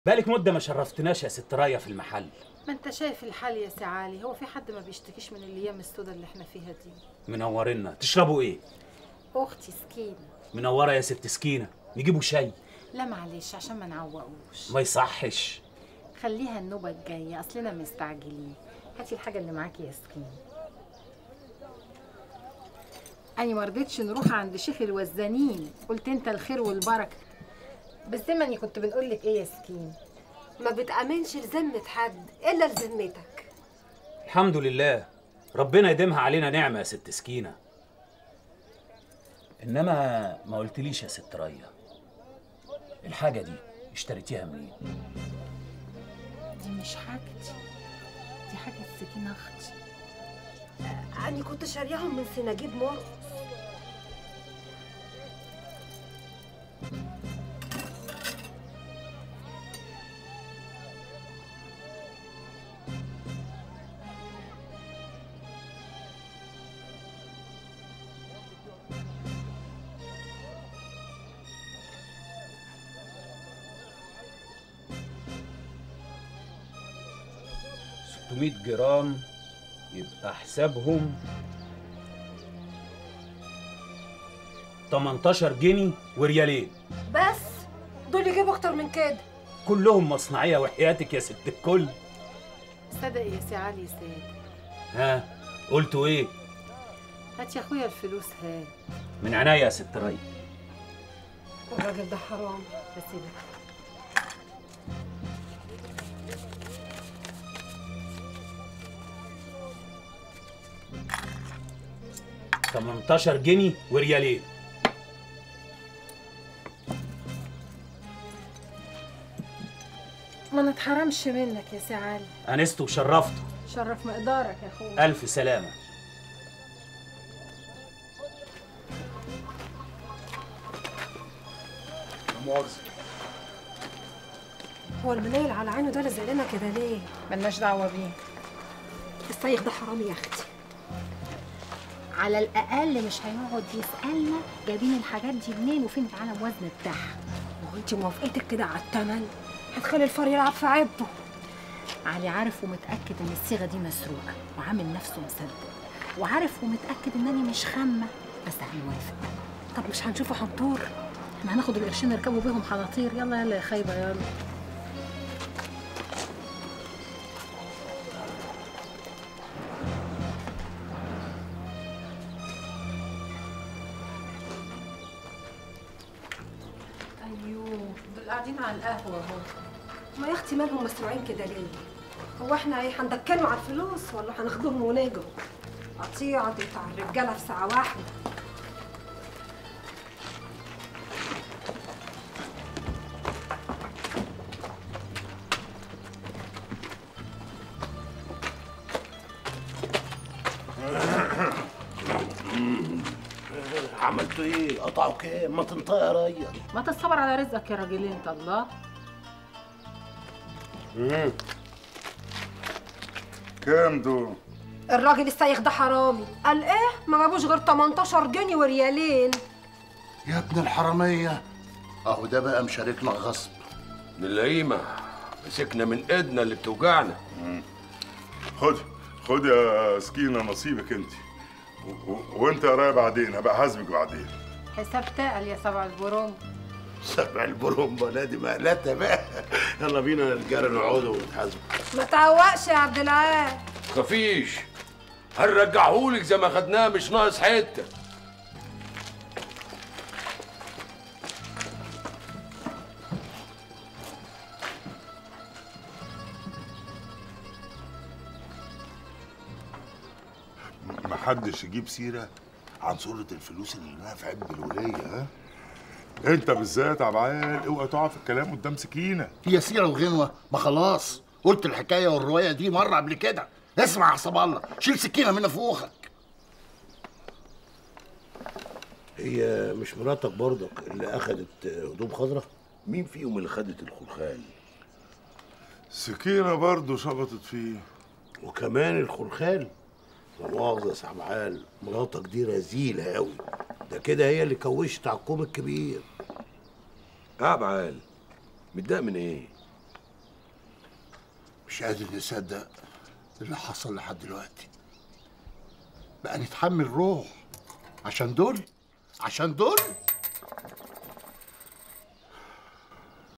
بالك مدة ما شرفتناش يا ست راية في المحل ما انت شايف الحال يا سي علي هو في حد ما بيشتكيش من الايام السوداء اللي احنا فيها دي منورنا تشربوا ايه اختي سكينه منورة يا ست سكينة نجيبوا شاي لا معلش عشان ما نعوقوش ما يصحش خليها النوبه الجايه اصلنا مستعجلين هاتي الحاجه اللي معاكي يا سكينه أنا ما رضيتش نروح عند شيخ الوزانين قلت انت الخير والبركه بس زمني كنت بنقول لك ايه يا سكين ما بتأمنش لذمة حد إلا لذمتك الحمد لله ربنا يديمها علينا نعمة يا ست سكينة إنما ما قلتليش يا ست راية الحاجة دي اشتريتيها منين؟ دي مش حاجتي دي حاجه سكينه اختي أنا كنت شارياهم من سناجيب مرقص ستمية جرام يبقى حسابهم 18 جنيه وريالين بس دول يجيبوا أكتر من كده كلهم مصنعية وحياتك يا ست الكل صدق يا سي علي سيد ها قلتوا ايه؟ هات يا اخويا الفلوس هات من عناية يا ست راية الراجل ده حرام بس ده 18 جنيه وريالين ما نتحرمش منك يا سي علي أنست وشرفت شرف مقدارك يا اخويا ألف سلامة هو المنيل على عينه ده لازق لنا كده ليه؟ ملناش دعوه بيه السايق ده حرام يا أختي على الاقل مش هيقعد يسالنا جايبين الحاجات دي منين وفين معانا الوزن بتاعها هو أنت موافقتك كده على التمن هتخلي الفار يلعب في عيبته علي عارف ومتاكد ان الصيغه دي مسروقه وعامل نفسه مصدق وعارف ومتاكد انني مش خامه بس هيوافق طب مش هنشوفه حنطور احنا هناخد القرشين نركبوا بيهم حناطير يلا يلا يا خايبه يلا ايوه دول قاعدين على القهوه اهو ما يا أختي مالهم مسروعين كده ليه؟ هو احنا ايه هندكنوا على الفلوس ولا هناخدوهم ونجوا؟ قطيعة بتاع الرجالة في ساعة واحدة عملتوا ايه؟ قطعوا كام؟ ما تنطق يا ريا ما تصبر على رزقك يا راجل انت الله كام دول؟ الراجل السايق ده حرامي قال ايه؟ ما جابوش غير 18 جنيه وريالين يا ابن الحرامية اهو ده بقى مشاركنا غصب نلاقيمة مسكنا من ايدنا اللي بتوجعنا خد خد يا سكينة نصيبك انت و- و- وانت يا راية بعدين هبقى حاسبك بعدين حساب تقل يا سبع البروم سبع البرومبا نادي مقلتها بقى يلا بينا يا رجاله نقعدوا ونتحاسبوا ما تعوقش يا عبد العال خفيش هنرجعهولك زي ما خدناه مش ناقص حته محدش يجيب سيرة عن صورة الفلوس اللي لنا في عب الولية ها؟ انت بالذات يا عبعال اوعى تقع في الكلام قدام سكينة هي سيره وغنوه ما خلاص قلت الحكايه والروايه دي مره قبل كده اسمع يا حسب الله شيل سكينه من فوخك هي مش مراتك برضك اللي اخدت هدوم خضراء مين فيهم اللي خدت الخلخال سكينة برضه شبطت فيه وكمان الخلخال لا مؤاخذة يا صاحب عال مراتك دي رزيلة أوي ده كده هي اللي كوشت على الكوم الكبير يا عبعال متضايق من ايه؟ مش قادر نصدق اللي حصل لحد دلوقتي بقى نتحمل روح عشان دول عشان دول